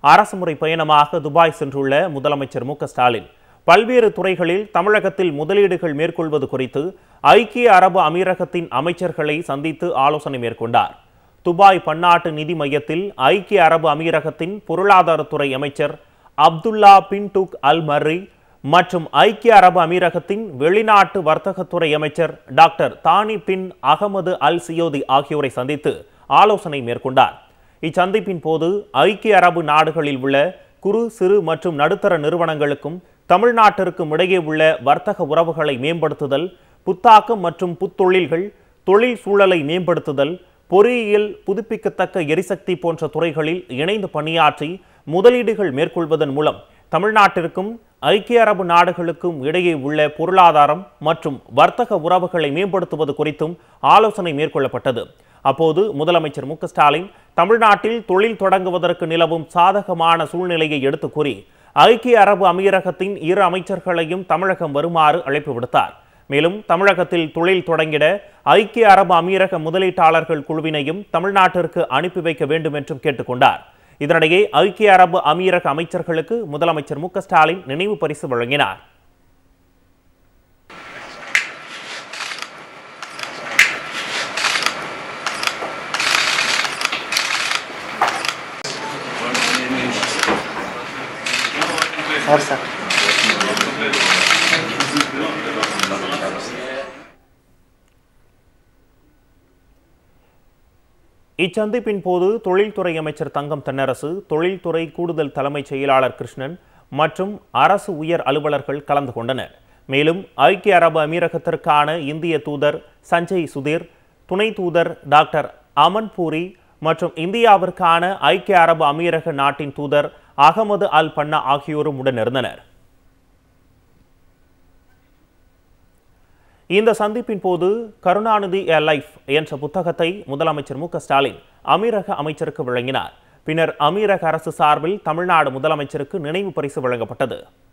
அரசுமுறை பயணமாக துபாய் சென்றுள்ள முதலமைச்சர் மு க ஸ்டாலின் பல்வேறு துறைகளில் தமிழகத்தில் முதலீடுகள் மேற்கொள்வது குறித்து ஐக்கிய அரபு அமீரகத்தின் அமைச்சர்களை சந்தித்து ஆலோசனை மேற்கொண்டார் துபாய் பன்னாட்டு நிதி மையத்தில் ஐக்கிய அரபு அமீரகத்தின் பொருளாதாரத்துறை அமைச்சர் அப்துல்லா பின்டுக் அல் மர்ரி மற்றும் ஐக்கிய அரபு அமீரகத்தின் வெளிநாட்டு வர்த்தகத்துறை அமைச்சர் டாக்டர் தானி பின் அகமது அல் சியோதி ஆகியோரை சந்தித்து ஆலோசனை மேற்கொண்டார் இச்சந்திப்பின் போது ஐக்கிய அரபு நாடுகளில் உள்ள குறு சிறு மற்றும் நடுத்தர நிறுவனங்களுக்கும் தமிழ்நாட்டிற்கும் இடையே உள்ள வர்த்தக உறவுகளை மேம்படுத்துதல் புத்தாக்கம் மற்றும் புத்தொழில்கள் தொழில் சூழலை மேம்படுத்துதல் பொறியியல் புதுப்பிக்கத்தக்க எரிசக்தி போன்ற துறைகளில் இணைந்து பணியாற்றி முதலீடுகள் மேற்கொள்வதன் மூலம் தமிழ்நாட்டிற்கும் ஐக்கிய அரபு நாடுகளுக்கும் இடையே உள்ள பொருளாதாரம் மற்றும் வர்த்தக உறவுகளை மேம்படுத்துவது குறித்தும் ஆலோசனை மேற்கொள்ளப்பட்டது அப்போது முதலமைச்சர் மு க ஸ்டாலின் தமிழ்நாட்டில் தொழில் தொடங்குவதற்கு நிலவும் சாதகமான சூழ்நிலையை எடுத்து கூறி ஐக்கிய அரபு அமீரகத்தின் இரு அமைச்சர்களையும் தமிழகம் வருமாறு அழைப்பு விடுத்தார் மேலும் தமிழகத்தில் தொழில் தொடங்கிட ஐக்கிய அரபு அமீரக முதலீட்டாளர்கள் குழுவினையும் தமிழ்நாட்டிற்கு அனுப்பி வைக்க வேண்டும் என்றும் கேட்டுக்கொண்டார் இதனிடையே ஐக்கிய அரபு அமீரக அமைச்சர்களுக்கு முதலமைச்சர் மு க ஸ்டாலின் நினைவு பரிசு வழங்கினார் சார் சார் இச்சந்திப்பின் போது தொழில்துறை அமைச்சர் தங்கம் தென்னரசு தொழில்துறை கூடுதல் தலைமைச் செயலாளர் கிருஷ்ணன் மற்றும் அரசு உயர் அலுவலர்கள் கலந்து கொண்டனர் மேலும் ஐக்கிய அரபு அமீரகத்திற்கான இந்திய தூதர் சஞ்சய் சுதீர் துணை தூதர் டாக்டர் அமன் பூரி மற்றும் இந்தியாவிற்கான ஐக்கிய அரபு அமீரக நாட்டின் தூதர் அகமது அல் பன்னா ஆகியோரும் உடனிருந்தனர் இந்த சந்திப்பின் போது கருணாநிதி ஏ லைஃப் என்ற புத்தகத்தை முதலமைச்சர் மு க ஸ்டாலின் அமீரக அமைச்சருக்கு வழங்கினார் பின்னர் அமீரக அரசு சார்பில் தமிழ்நாடு முதலமைச்சருக்கு நினைவு பரிசு வழங்கப்பட்டது